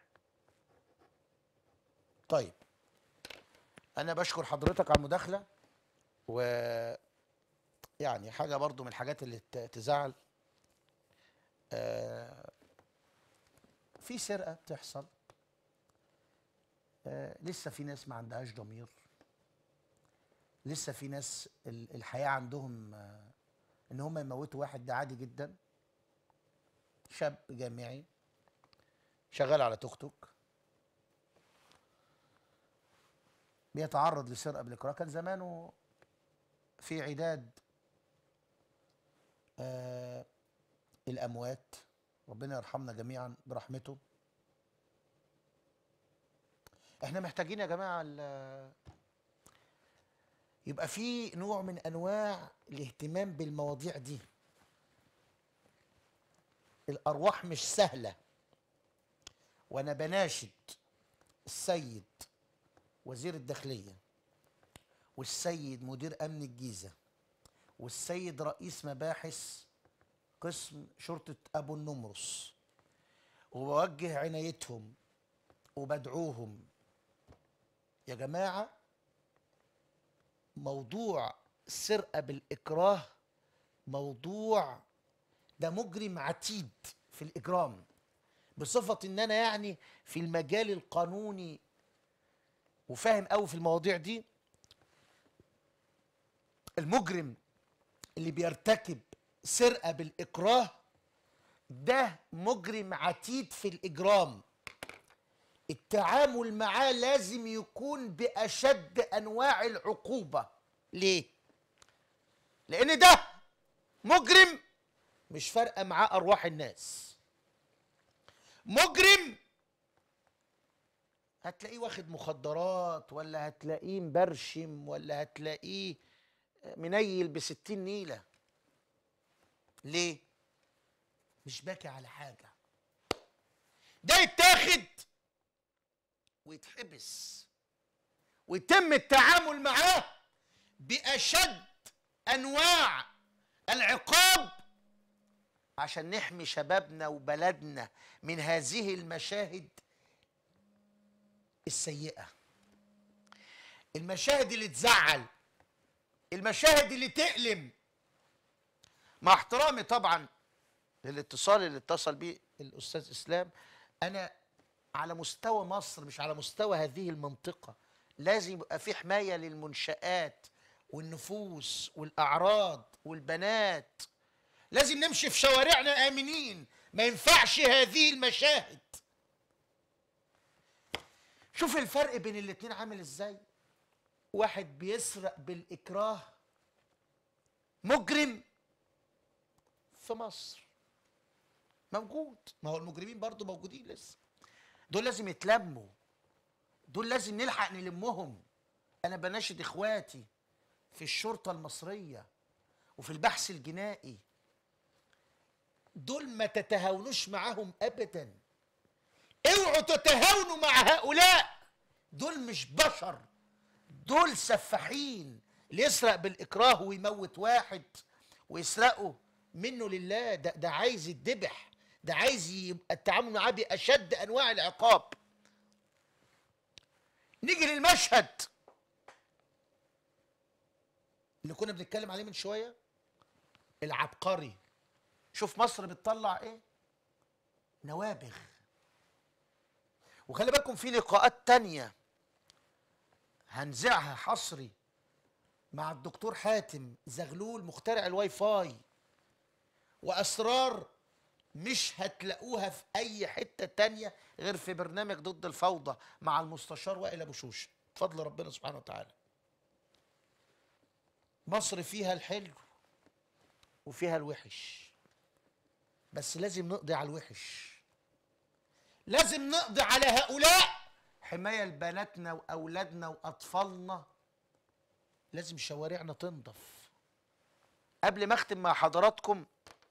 طيب انا بشكر حضرتك على المداخله و يعني حاجه برضو من الحاجات اللي ت- تزعل آه، في سرقه بتحصل آه لسه في ناس ما عندهاش ضمير لسه في ناس ال- الحياه عندهم آه ان هم يموتوا واحد ده عادي جدا شاب جامعي شغال على توك توك بيتعرض لسرقه بالاكراه كان زمانه في عداد آه الاموات ربنا يرحمنا جميعا برحمته احنا محتاجين يا جماعه ال- يبقى في نوع من انواع الاهتمام بالمواضيع دي الارواح مش سهله وانا بناشد السيد وزير الداخليه والسيد مدير امن الجيزه والسيد رئيس مباحث قسم شرطه ابو النمرس وبوجه عنايتهم وبدعوهم يا جماعه موضوع السرقه بالاكراه موضوع ده مجرم عتيد في الاجرام بصفه ان انا يعني في المجال القانوني وفاهم قوي في المواضيع دي المجرم اللي بيرتكب سرقه بالاكراه ده مجرم عتيد في الاجرام التعامل معاه لازم يكون باشد انواع العقوبه ليه لان ده مجرم مش فارقه معاه ارواح الناس مجرم هتلاقيه واخد مخدرات ولا هتلاقيه مبرشم ولا هتلاقيه منيل بستين نيلة ليه؟ مش باكي على حاجة ده يتاخد ويتحبس ويتم التعامل معاه بأشد أنواع العقاب عشان نحمي شبابنا وبلدنا من هذه المشاهد السيئة المشاهد اللي تزعل المشاهد اللي تألم مع احترامي طبعا للاتصال اللي اتصل بيه الأستاذ إسلام أنا على مستوى مصر مش على مستوى هذه المنطقة لازم يبقى في حماية للمنشآت والنفوس والأعراض والبنات لازم نمشي في شوارعنا آمنين ما ينفعش هذه المشاهد شوف الفرق بين الاتنين عامل ازاي واحد بيسرق بالإكراه مجرم في مصر موجود ما هو المجرمين برضو موجودين لسه دول لازم يتلموا دول لازم نلحق نلمهم انا بناشد اخواتي في الشرطه المصريه وفي البحث الجنائي دول ما تتهاونوش معاهم ابدا اوعوا تتهاونوا مع هؤلاء دول مش بشر دول سفاحين اللي يسرق بالاكراه ويموت واحد ويسرقه منه لله ده ده عايز يتذبح ده عايز يبقى التعامل معاه باشد انواع العقاب نيجي للمشهد اللي كنا بنتكلم عليه من شويه العبقري شوف مصر بتطلع ايه نوابغ وخلي بالكم في لقاءات تانية هنذاعها حصري مع الدكتور حاتم زغلول مخترع الواي فاي واسرار مش هتلاقوها في اي حته تانية غير في برنامج ضد الفوضى مع المستشار وائل ابو شوشه بفضل ربنا سبحانه وتعالى مصر فيها الحلو وفيها الوحش بس لازم نقضي على الوحش لازم نقضي على هؤلاء حماية لبناتنا وأولادنا وأطفالنا لازم شوارعنا تنضف قبل ما أختم مع حضراتكم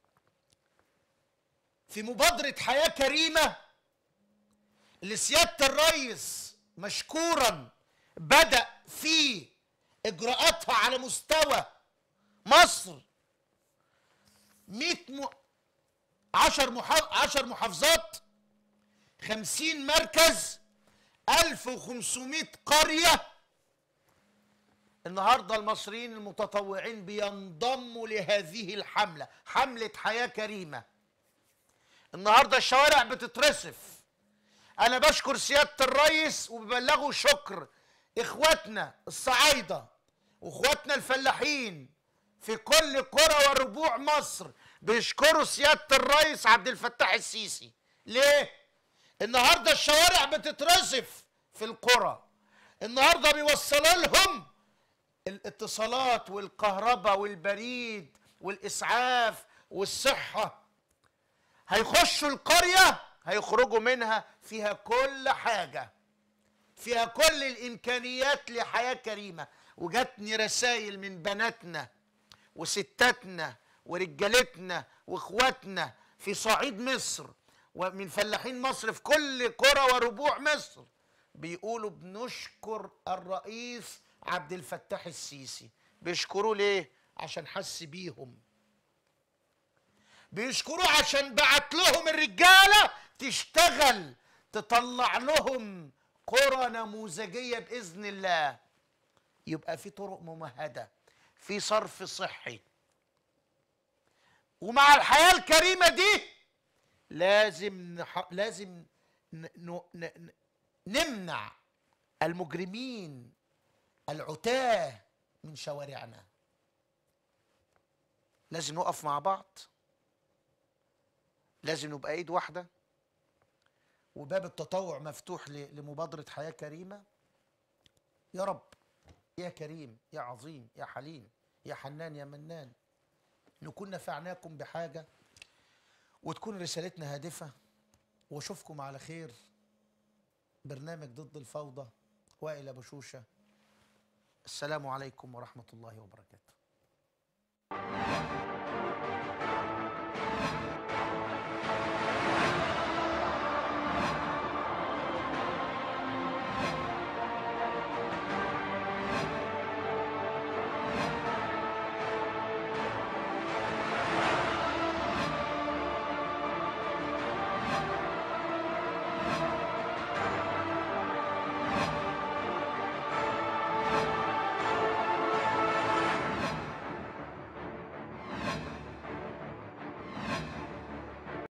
في مبادرة حياة كريمة اللي سيادة الرئيس مشكورا بدأ في إجراءاتها على مستوى مصر 100 م... 10 محا... 10 محافظات 50 مركز 1500 قرية النهارده المصريين المتطوعين بينضموا لهذه الحملة حملة حياة كريمة النهارده الشوارع بتترصف انا بشكر سياده الرئيس وببلغه شكر اخواتنا الصعايده واخواتنا الفلاحين في كل قرى وربوع مصر بيشكروا سياده الرئيس عبد الفتاح السيسي ليه النهارده الشوارع بتترصف في القرى النهارده بيوصلوا لهم الاتصالات والكهرباء والبريد والاسعاف والصحه هيخشوا القريه هيخرجوا منها فيها كل حاجه فيها كل الامكانيات لحياه كريمه وجاتني رسائل من بناتنا وستاتنا ورجالتنا واخواتنا في صعيد مصر ومن فلاحين مصر في كل قرى وربوع مصر بيقولوا بنشكر الرئيس عبد الفتاح السيسي بيشكروه ليه عشان حس بيهم بيشكروه عشان بعت لهم الرجاله تشتغل تطلع لهم قرى نموذجيه باذن الله يبقى في طرق ممهده في صرف صحي ومع الحياه الكريمه دي لازم نح... لازم ن... ن... ن... نمنع المجرمين العتاه من شوارعنا لازم نقف مع بعض لازم نبقى ايد واحده وباب التطوع مفتوح ل- لمبادره حياه كريمه يا رب يا كريم يا عظيم يا حليم يا حنان يا منان نكون نفعناكم بحاجه وتكون رسالتنا هادفه واشوفكم على خير برنامج ضد الفوضى وائل ابو شوشه السلام عليكم ورحمه الله وبركاته